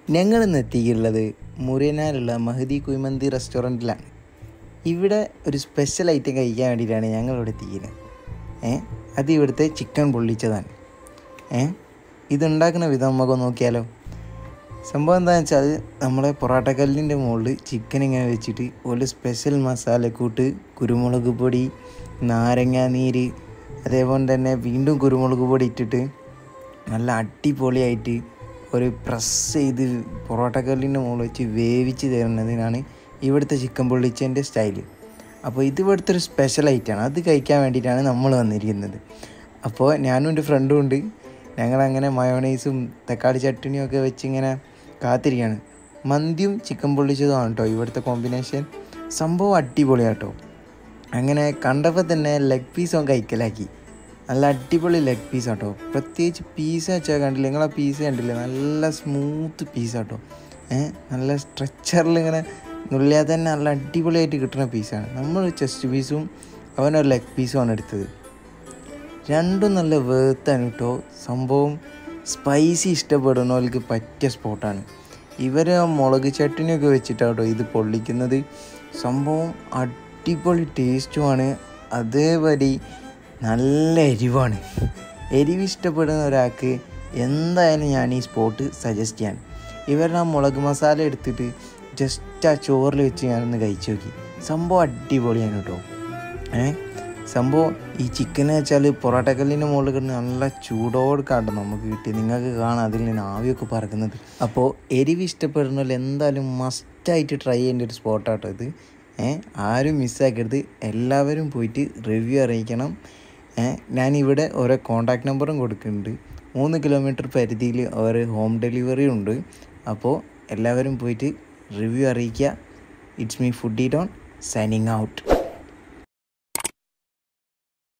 ഞങ്ങൾ ഇന്ന് എത്തിയിട്ടുള്ളത് മുറിയനാലുള്ള മഹദി കുയ്മന്തി റെസ്റ്റോറൻറ്റിലാണ് ഇവിടെ ഒരു സ്പെഷ്യൽ ഐറ്റം കഴിക്കാൻ വേണ്ടിയിട്ടാണ് ഞങ്ങൾ ഇവിടെ എത്തിക്കുന്നത് ഏ അത് ഇവിടുത്തെ ചിക്കൻ പൊള്ളിച്ചതാണ് ഏ ഇതുണ്ടാക്കുന്ന വിധം നമുക്ക് നോക്കിയാലോ സംഭവം എന്താണെന്ന് വെച്ചാൽ നമ്മളെ പൊറാട്ടക്കല്ലിൻ്റെ മുകളിൽ ചിക്കൻ ഇങ്ങനെ വെച്ചിട്ട് ഒരു സ്പെഷ്യൽ മസാലക്കൂട്ട് കുരുമുളക് പൊടി നാരങ്ങ നീര് അതേപോലെ തന്നെ വീണ്ടും കുരുമുളക് പൊടി ഇട്ടിട്ട് നല്ല അടിപൊളിയായിട്ട് ഒരു പ്രസ് ചെയ്ത് പൊറോട്ടക്കല്ലിൻ്റെ മുകളിൽ വെച്ച് വേവിച്ച് തരുന്നതിനാണ് ഇവിടുത്തെ ചിക്കൻ പൊള്ളിച്ചതിൻ്റെ സ്റ്റൈല് അപ്പോൾ ഇത് ഇവിടുത്തെ ഒരു സ്പെഷ്യൽ ഐറ്റമാണ് അത് കഴിക്കാൻ വേണ്ടിയിട്ടാണ് നമ്മൾ വന്നിരിക്കുന്നത് അപ്പോൾ ഞാനും എൻ്റെ ഫ്രണ്ടും ഉണ്ട് ഞങ്ങളങ്ങനെ മയോണൈസും തക്കാളി ചട്ടിനിയും ഒക്കെ വെച്ച് ഇങ്ങനെ കാത്തിരിക്കുകയാണ് മന്തിയും ചിക്കൻ പൊള്ളിച്ചതുമാണ് കേട്ടോ ഇവിടുത്തെ കോമ്പിനേഷൻ സംഭവം അടിപൊളിയാട്ടോ അങ്ങനെ കണ്ടപ്പോൾ തന്നെ ലെഗ് പീസ് അവൻ കഴിക്കലാക്കി നല്ല അടിപൊളി ലെഗ് പീസ് ആട്ടോ പ്രത്യേകിച്ച് പീസ് വെച്ചാൽ കണ്ടില്ല നിങ്ങളാ പീസ് കണ്ടില്ലേ നല്ല സ്മൂത്ത് പീസ് ആട്ടോ ഏഹ് നല്ല സ്ട്രെച്ചറിൽ ഇങ്ങനെ നുള്ളിയാൽ തന്നെ നല്ല അടിപൊളിയായിട്ട് കിട്ടുന്ന പീസാണ് നമ്മൾ ചെസ്റ്റ് പീസും അവനൊരു ലെഗ് പീസുമാണ് എടുത്തത് രണ്ടും നല്ല വേർത്താണ് കേട്ടോ സംഭവം സ്പൈസി ഇഷ്ടപ്പെടുന്നവർക്ക് പറ്റിയ സ്പോട്ടാണ് ഇവർ ആ മുളക് ചട്ടിനിയൊക്കെ വെച്ചിട്ടാട്ടോ ഇത് പൊള്ളിക്കുന്നത് സംഭവം അടിപൊളി ടേസ്റ്റുമാണ് അതേപടി നല്ല എരിവാണ് എരിവ് ഇഷ്ടപ്പെടുന്ന ഒരാൾക്ക് എന്തായാലും ഞാൻ ഈ സ്പോട്ട് സജസ്റ്റ് ചെയ്യാൻ ഇവരുടെ ആ മുളക് മസാല എടുത്തിട്ട് ജസ്റ്റ് ആ ചോറിൽ വെച്ച് ഞാനൊന്ന് കഴിച്ചു നോക്കി സംഭവം അടിപൊളിയാണ് കേട്ടോ ഏ സംഭവം ഈ ചിക്കൻ വെച്ചാൽ പൊറോട്ടക്കല്ലിൻ്റെ മുകളിൽ കിടന്ന് നല്ല ചൂടോട് കാട്ടും നമുക്ക് കിട്ടി നിങ്ങൾക്ക് കാണാം അതിൽ നിന്ന് ആവിയൊക്കെ പറക്കുന്നത് അപ്പോൾ എരിവ് ഇഷ്ടപ്പെടുന്നവർ എന്തായാലും മസ്റ്റായിട്ട് ട്രൈ ചെയ്യേണ്ട ഒരു സ്പോട്ടാട്ടോ ഇത് ഏ ആരും മിസ്സാക്കരുത് എല്ലാവരും പോയിട്ട് റിവ്യൂ അറിയിക്കണം ഏ ഞാനിവിടെ ഓരോ കോണ്ടാക്ട് നമ്പറും കൊടുക്കുന്നുണ്ട് മൂന്ന് കിലോമീറ്റർ പരിധിയിൽ അവർ ഹോം ഡെലിവറി ഉണ്ട് അപ്പോൾ എല്ലാവരും പോയിട്ട് റിവ്യൂ അറിയിക്കുക it's me food eat on signing out